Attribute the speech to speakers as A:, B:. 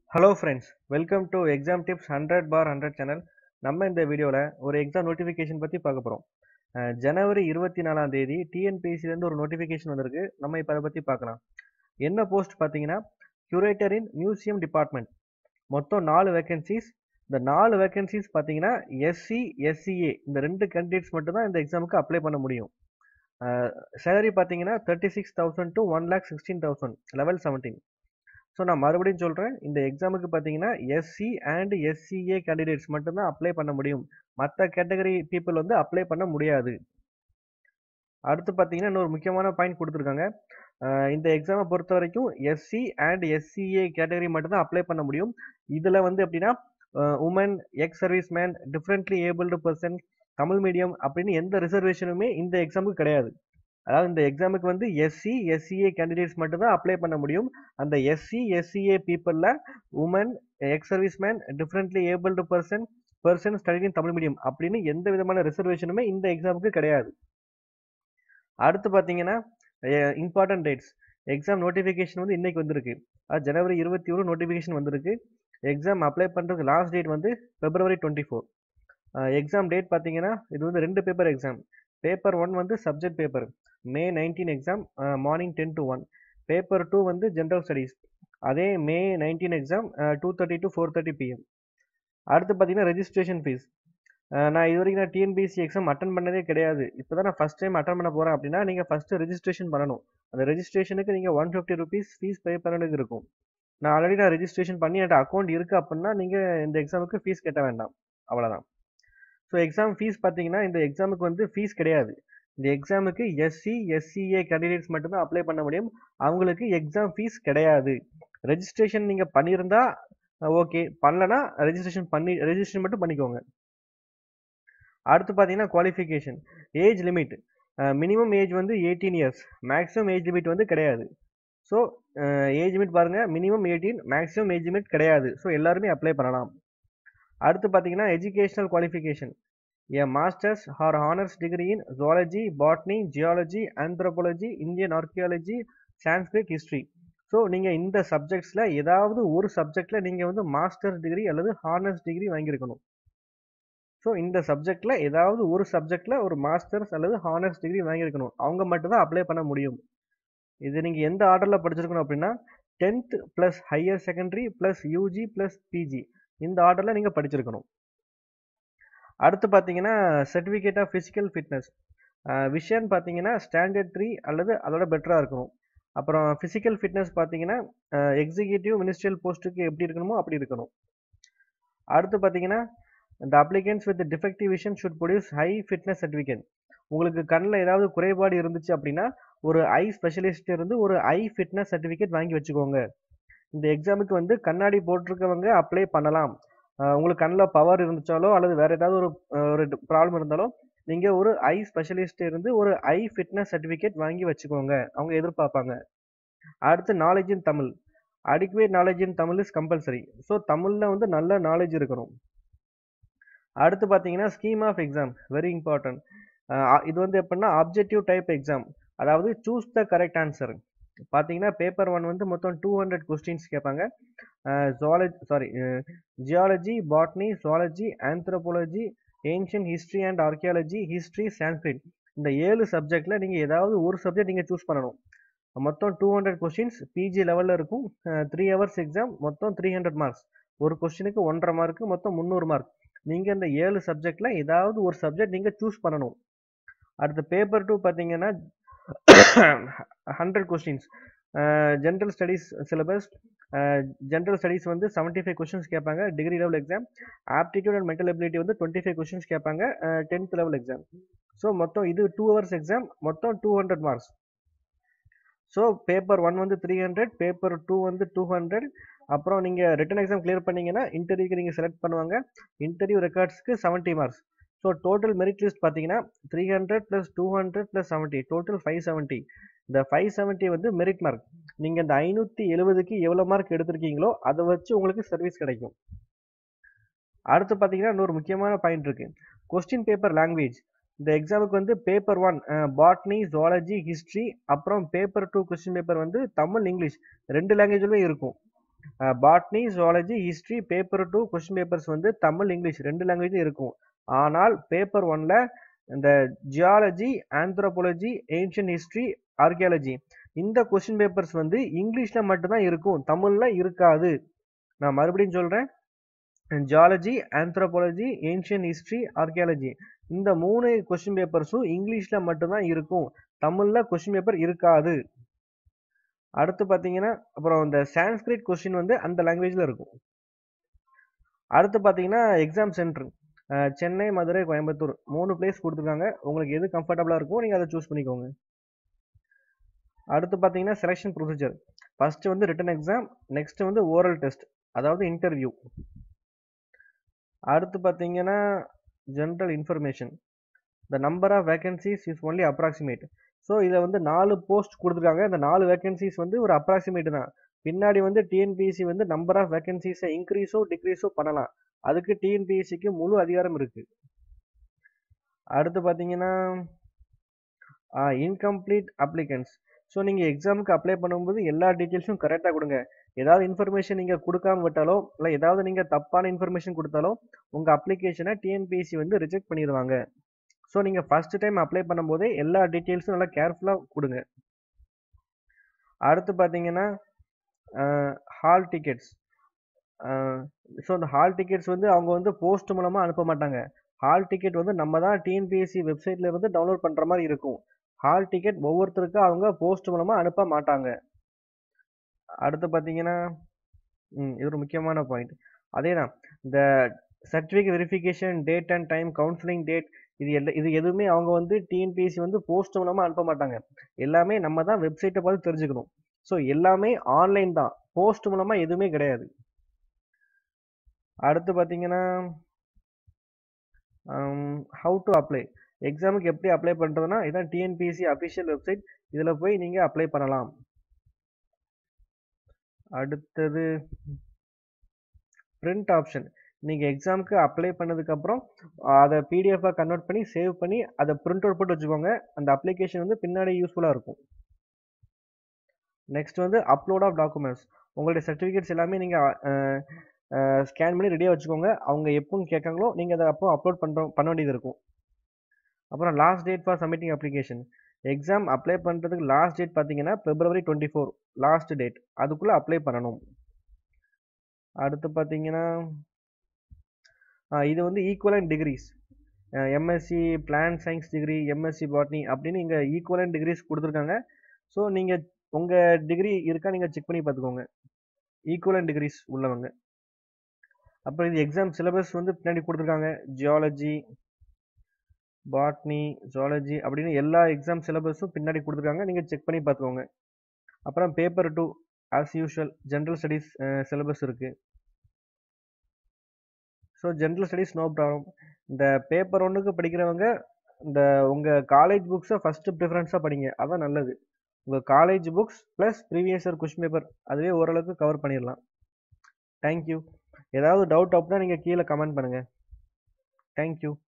A: hello friends welcome to exam tips hundred for hundred channel நம்ம இந்த வீடியோவில் ஒரு எக்ஸாம் நோட்டிஃபிகேஷன் பற்றி பார்க்க போகிறோம் ஜனவரி இருபத்தி நாலாம் தேதி டிஎன்பிஎஸ்சிலேருந்து ஒரு நோட்டிஃபிகேஷன் வந்திருக்கு நம்ம இப்போ அதை பற்றி பார்க்கலாம் என்ன போஸ்ட் பார்த்தீங்கன்னா curator இன் மியூசியம் டிபார்ட்மெண்ட் மொத்தம் நாலு வேகன்சிஸ் இந்த நாலு வேகன்சிஸ் பார்த்தீங்கன்னா எஸ்சி எஸ்சிஏ இந்த ரெண்டு கேண்டிடேட்ஸ் மட்டும் தான் இந்த எக்ஸாமுக்கு அப்ளை பண்ண முடியும் சேலரி பார்த்தீங்கன்னா thirty six thousand to one lakh sixteen thousand level seventeen so நான் மறுபடியும் சொல்கிறேன் இந்த எக்ஸாமுக்கு பார்த்தீங்கன்னா எஸ்சி அண்ட் எஸ்சிஏ கேண்டிடேட்ஸ் மட்டும்தான் அப்ளை பண்ண முடியும் மற்ற கேட்டகரி பீப்புள் வந்து அப்ளை பண்ண முடியாது அடுத்து பார்த்தீங்கன்னா இன்னொரு முக்கியமான பாயிண்ட் கொடுத்துருக்காங்க அஹ் இந்த எக்ஸாமை பொறுத்த வரைக்கும் எஸ்சி அண்ட் எஸ்சிஏ கேட்டகரி மட்டும்தான் அப்ளை பண்ண முடியும் இதில் வந்து எப்படின்னா woman ex service man differently abled person Tamil medium அப்படின்னு எந்த ரிசர்வேஷனுமே இந்த எக்ஸாமுக்கு கிடையாது அதாவது இந்த எக்ஸாமுக்கு வந்து எஸ்சி எஸ்சிஏ கேண்டிடேட்ஸ் மட்டும்தான் அப்ளை பண்ண முடியும் அந்த எஸ்சி எஸ்சிஏ பீப்புளில் woman ex service man differently abled person person studying Tamil medium அப்படின்னு எந்த விதமான ரிசர்வேஷனுமே இந்த எக்ஸாமுக்கு கிடையாது அடுத்து பார்த்தீங்கன்னா இம்பார்ட்டன்ட் டேட்ஸ் எக்ஸாம் நோட்டிஃபிகேஷன் வந்து இன்னைக்கு வந்திருக்கு அது ஜனவரி இருபத்தி ஒன்று நோட்டிஃபிகேஷன் வந்திருக்கு எக்ஸாம் அப்ளை பண்ணுறதுக்கு லாஸ்ட் டேட் வந்து February twenty four exam date பார்த்தீங்கன்னா இது வந்து ரெண்டு பேப்பர் எக்ஸாம் பேப்பர் ஒன் வந்து subject paper May nineteen exam morning ten to one paper two வந்து ஜென்ரல் ஸ்டடீஸ் அதே May nineteen exam two thirty to four thirty PM அடுத்து பார்த்தீங்கன்னா registration fees நான் இது வரைக்கும் நான் டிஎன்பிஎஸ்சி எக்ஸாம் அட்டன் பண்ணதே கிடையாது இப்போ தான் நான் ஃபஸ்ட் டைம் அட்டன் பண்ண போகிறேன் அப்படின்னா நீங்கள் ஃபஸ்ட்டு ரெஜிஸ்ட்ரேஷன் பண்ணணும் அந்த ரெஜிஸ்ட்ரேஷனுக்கு நீங்கள் one fifty rupees fees pay பண்ணது இருக்கும் நான் ஆல்ரெடி நான் ரெஜிஸ்ட்ரேஷன் பண்ணி என்கிட்ட அக்கௌண்ட் இருக்குது அப்படின்னா நீங்கள் இந்த எக்ஸாமுக்கு ஃபீஸ் கட்ட வேண்டாம் அவ்வளோதான் ஸோ எக்ஸாம் ஃபீஸ் பார்த்தீங்கன்னா இந்த எக்ஸாமுக்கு வந்து ஃபீஸ் கிடையாது இந்த எக்ஸாமுக்கு எஸ்சி எஸ்சிஏ கேண்டிடேட்ஸ் மட்டும்தான் அப்ளை பண்ண முடியும் அவங்களுக்கு எக்ஸாம் ஃபீஸ் கிடையாது ரெஜிஸ்ட்ரேஷன் நீங்கள் பண்ணியிருந்தா ஓகே பண்ணலனா ரெஜிஸ்ட்ரேஷன் பண்ணி ரெஜிஸ்ட்ரேஷன் மட்டும் பண்ணிக்கோங்க அடுத்து பார்த்தீங்கன்னா qualification age limit minimum age வந்து eighteen years maximum age limit வந்து கிடையாது ஸோ ஏஜ் லிமிட் பாருங்கள் minimum eighteen maximum age limit கிடையாது ஸோ எல்லாருமே அப்ளை பண்ணலாம் அடுத்து பார்த்தீங்கன்னா educational qualification a masters or honours degree in zoology botany geology anthropology Indian archaeology Sanskrit history so நீங்கள் இந்த சப்ஜெக்ட்ஸில் ஏதாவது ஒரு சப்ஜெக்டில் நீங்கள் வந்து மாஸ்டர்ஸ் டிகிரி அல்லது ஹானர்ஸ் டிகிரி வாங்கியிருக்கணும் ஸோ இந்த சப்ஜெக்டில் ஏதாவது ஒரு சப்ஜெக்டில் ஒரு மாஸ்டர்ஸ் அல்லது ஹானர்ஸ் டிகிரி வாங்கியிருக்கணும் அவங்க மட்டும்தான் அப்ளை பண்ண முடியும் இது நீங்கள் எந்த ஆர்டரில் படிச்சிருக்கணும் அப்படின்னா tenth plus higher secondary plus UG plus PG இந்த ஆர்டரில் நீங்கள் படிச்சிருக்கணும் அடுத்து பார்த்தீங்கன்னா சர்டிஃபிகேட் ஆஃப் ஃபிசிக்கல் ஃபிட்னஸ் விஷயம்னு பார்த்தீங்கன்னா ஸ்டாண்டர்ட் த்ரீ அல்லது அதோட பெட்டராக இருக்கணும் அப்புறம் ஃபிசிக்கல் ஃபிட்னஸ் பார்த்தீங்கன்னா எக்ஸிக்யூட்டிவ் மினிஸ்ட்ரியல் போஸ்ட்டுக்கு எப்படி இருக்கணுமோ அப்படி இருக்கணும் அடுத்து பார்த்தீங்கன்னா இந்த applicants with defective vision should produce high fitness certificate உங்களுக்கு கண்ணில் ஏதாவது குறைபாடு இருந்துச்சு அப்படின்னா ஒரு ஐ ஸ்பெஷலிஸ்ட் இருந்து ஒரு ஐ ஃபிட்னஸ் சர்டிஃபிகேட் வாங்கி வச்சுக்கோங்க இந்த எக்ஸாமுக்கு வந்து கண்ணாடி போட்டிருக்கவங்க அப்ளை பண்ணலாம் உங்களுக்கு கண்ணில் பவர் இருந்துச்சாலோ அல்லது வேறு ஏதாவது ஒரு ஒரு ப்ராப்ளம் இருந்தாலோ நீங்கள் ஒரு ஐ ஸ்பெஷலிஸ்ட் இருந்து ஒரு ஐ ஃபிட்னஸ் சர்டிஃபிகேட் வாங்கி வச்சுக்கோங்க அவங்க எதிர்பார்ப்பாங்க அடுத்து knowledge in Tamil adequate knowledge in Tamil is compulsory so தமிழில் வந்து நல்ல நாலேஜ் இருக்கணும் அடுத்து பார்த்தீங்கன்னா scheme of exam very important இது வந்து எப்படின்னா ஆப்ஜெக்டிவ் டைப் எக்ஸாம் அதாவது சூஸ் த கரெக்ட் ஆன்சர் பார்த்தீங்கன்னா பேப்பர் ஒன் வந்து மொத்தம் டூ ஹண்ட்ரட் கொஸ்டின்ஸ் கேட்பாங்க zoology sorry geology botany zoology anthropology ancient history and archaeology history Sanskrit இந்த ஏழு சப்ஜெக்டில் நீங்கள் ஏதாவது ஒரு சப்ஜெக்ட் நீங்கள் சூஸ் பண்ணணும் மொத்தம் டூ ஹண்ட்ரட் கொஸ்டின்ஸ் பிஜி லெவலில் இருக்கும் த்ரீ ஹவர்ஸ் எக்ஸாம் மொத்தம் த்ரீ ஹண்ட்ரட் மார்க்ஸ் ஒரு கொஸ்டினுக்கு ஒன்றரை மார்க்கு மொத்தம் முந்நூறு மார்க் நீங்கள் இந்த ஏழு சப்ஜெக்டில் ஏதாவது ஒரு சப்ஜெக்ட் நீங்கள் சூஸ் பண்ணணும் அடுத்த பேப்பர் டூ பார்த்தீங்கன்னா hundred questions general studies syllabus general studies வந்து செவன்ட்டி ஃபைவ் கொஸ்டின்ஸ் கேட்பாங்க degree level exam aptitude and mental ability வந்து டுவெண்ட்டி ஃபைவ் கொஸ்டின்ஸ் கேட்பாங்க டென்த் லெவல் எக்ஸாம் ஸோ மொத்தம் இது டூ ஹவர்ஸ் எக்ஸாம் மொத்தம் two hundred marks so paper one வந்து three hundred paper two வந்து two hundred அப்புறம் நீங்கள் ரிட்டன் எக்ஸாம் கிளியர் பண்ணீங்கன்னா இன்டர்வியூக்கு நீங்கள் செலக்ட் பண்ணுவாங்க இன்டர்வியூ ரெக்கார்ட்ஸ்க்கு seventy marks so total merit list பார்த்தீங்கன்னா three hundred plus two hundred plus seventy total five seventy இந்த ஃபைவ் செவன்ட்டி வந்து மெரிட் மார்க் நீங்கள் இந்த ஐநூற்றி எழுபதுக்கு எவ்வளோ மார்க் எடுத்திருக்கீங்களோ அதை வச்சு உங்களுக்கு சர்வீஸ் கிடைக்கும் அடுத்து பார்த்தீங்கன்னா இன்னொரு முக்கியமான பாயிண்ட் இருக்கு கொஸ்டின் பேப்பர் லாங்குவேஜ் இந்த எக்ஸாமுக்கு வந்து paper one botany zoology history அப்புறம் பேப்பர் டூ கொஸ்டின் பேப்பர் வந்து தமிழ் இங்கிலீஷ் ரெண்டு லாங்குவேஜ்லுமே இருக்கும் botany zoology history paper two question papers வந்து தமிழ் இங்கிலீஷ் ரெண்டு லாங்குவேஜும் இருக்கும் ஆனால் பேப்பர் ஒன்ல இந்த geology anthropology ancient history archaeology இந்த கொஸ்டின் பேப்பர்ஸ் வந்து இங்கிலீஷ்ல மட்டும்தான் இருக்கும் தமிழ்ல இருக்காது நான் மறுபடியும் சொல்றேன் geology anthropology ancient history archaeology இந்த மூணு கொஸ்டின் பேப்பர்ஸும் இங்கிலீஷ்ல மட்டும்தான் இருக்கும் தமிழ்ல கொஸ்டின் பேப்பர் இருக்காது அடுத்து பார்த்தீங்கன்னா அப்புறம் இந்த சான்ஸ்கிரிட் கொஸ்டின் வந்து அந்த லாங்குவேஜில் இருக்கும் அடுத்து பார்த்தீங்கன்னா எக்ஸாம் சென்டர் சென்னை மதுரை கோயம்புத்தூர் மூணு பிளேஸ் கொடுத்துருக்காங்க உங்களுக்கு எது கம்ஃபர்டபுளாக இருக்கோ நீங்கள் அதை சூஸ் பண்ணிக்கோங்க அடுத்து பார்த்தீங்கன்னா செலெக்ஷன் ப்ரொசீஜர் ஃபர்ஸ்ட் வந்து ரிட்டன் எக்ஸாம் நெக்ஸ்ட் வந்து ஓரல் டெஸ்ட் அதாவது இன்டர்வியூ அடுத்து பார்த்தீங்கன்னா general information the number of vacancies is only approximate so இதில் வந்து நாலு போஸ்ட் கொடுத்துருக்காங்க இந்த நாலு வேகன்சிஸ் வந்து ஒரு அப்ராக்சிமேட் தான் பின்னாடி வந்து டிஎன்பிஎஸ்சி வந்து நம்பர் ஆஃப் வேகன்சிஸை இன்க்ரீஸோ டிக்ரீஸோ பண்ணலாம் அதுக்கு டிஎன்பிஎஸ்சிக்கு முழு அதிகாரம் இருக்கு அடுத்து பார்த்தீங்கன்னா இன்கம்ப்ளீட் அப்ளிகன்ஸ் ஸோ நீங்கள் எக்ஸாமுக்கு அப்ளை பண்ணும்போது எல்லா டீட்டெயில்ஸும் கரெக்டாக கொடுங்க ஏதாவது இன்ஃபர்மேஷன் நீங்கள் கொடுக்காம விட்டாலோ இல்லை ஏதாவது நீங்கள் தப்பான இன்ஃபர்மேஷன் கொடுத்தாலோ உங்கள் அப்ளிகேஷனை டிஎன்பிஎஸ்சி வந்து ரிஜெக்ட் பண்ணிடுவாங்க ஸோ நீங்கள் ஃபர்ஸ்ட் டைம் அப்ளை பண்ணும்போதே எல்லா டீட்டெயில்ஸும் நல்லா கேர்ஃபுல்லாக கொடுங்க அடுத்து பார்த்தீங்கன்னா ஹால் டிக்கெட்ஸ் ஸோ அந்த ஹால் டிக்கெட்ஸ் வந்து அவங்க வந்து போஸ்ட் மூலமாக அனுப்ப மாட்டாங்க ஹால் டிக்கெட் வந்து நம்ம தான் டிஎன்பிஎஸ்சி வெப்சைட்ல இருந்து டவுன்லோட் பண்ணுற மாதிரி இருக்கும் ஹால் டிக்கெட் ஒவ்வொருத்தருக்கும் அவங்க போஸ்ட் மூலமாக அனுப்ப மாட்டாங்க அடுத்து பார்த்தீங்கன்னா இது ஒரு முக்கியமான பாயிண்ட் அதே தான் இந்த certificate verification date and time counselling date இது எல்லா இது எதுவுமே அவங்க வந்து டிஎன்பிஎஸ்சி வந்து போஸ்ட் மூலமாக அனுப்ப மாட்டாங்க எல்லாமே நம்ம தான் வெப்சைட்டை பார்த்து தெரிஞ்சுக்கணும் ஸோ எல்லாமே ஆன்லைன் தான் போஸ்ட் மூலமாக எதுவுமே கிடையாது அடுத்து பார்த்தீங்கன்னா ஹவு டு அப்ளை எக்ஸாமுக்கு எப்படி அப்ளை பண்ணுறதுனா இதான் டிஎன்பிஎஸ்சி அஃபிஷியல் வெப்சைட் இதில் போய் நீங்கள் அப்ளை பண்ணலாம் அடுத்தது பிரிண்ட் ஆப்ஷன் நீங்கள் எக்ஸாமுக்கு அப்ளை பண்ணதுக்கப்புறம் அதை பிடிஎஃபாக கன்வெர்ட் பண்ணி சேவ் பண்ணி அதை பிரிண்ட் அவுட் போட்டு வச்சுக்கோங்க அந்த அப்ளிகேஷன் வந்து பின்னாடி யூஸ்ஃபுல்லாக இருக்கும் நெக்ஸ்ட் வந்து அப்லோட் ஆஃப் டாக்குமெண்ட்ஸ் உங்களுடைய சர்டிஃபிகேட்ஸ் எல்லாமே நீங்கள் ஸ்கேன் பண்ணி ரெடியாக வச்சுக்கோங்க அவங்க எப்போன்னு கேட்காங்களோ நீங்கள் அதை அப்போ அப்லோட் பண்ணுற பண்ண வேண்டியது இருக்கும் அப்புறம் last date for submitting application exam apply பண்ணுறதுக்கு லாஸ்ட் டேட் பார்த்தீங்கன்னா February twenty four last date அதுக்குள்ளே அப்ளை பண்ணணும் அடுத்து பார்த்தீங்கன்னா இது வந்து equivalent degrees MSc plant science degree MSc botany அப்படின்னு இங்கே ஈக்குவலன் டிகிரிஸ் கொடுத்துருக்காங்க ஸோ நீங்கள் உங்கள் டிகிரி இருக்கா நீங்கள் செக் பண்ணி பார்த்துக்கோங்க ஈக்குவலன் டிகிரிஸ் உள்ளவங்க அப்புறம் இது எக்ஸாம் சிலபஸ் வந்து பின்னாடி கொடுத்துருக்காங்க ஜியாலஜி பாட்னி ஜுவாலஜி அப்படின்னு எல்லா எக்ஸாம் சிலபஸும் பின்னாடி கொடுத்துருக்காங்க நீங்கள் செக் பண்ணி பார்த்துக்கோங்க அப்புறம் paper two as usual general studies syllabus இருக்குது so general studies no problem இந்த பேப்பர் ஒன்றுக்கு படிக்கிறவங்க இந்த உங்கள் காலேஜ் புக்ஸை ஃபஸ்ட்டு ப்ரிஃபரன்ஸாக படிங்க அதான் நல்லது உங்கள் college books plus previous year question paper அதுவே ஓரளவுக்கு கவர் பண்ணிடலாம் தேங்க்யூ ஏதாவது டவுட் அப்படின்னா நீங்கள் கீழே கமெண்ட் பண்ணுங்கள் தேங்க்யூ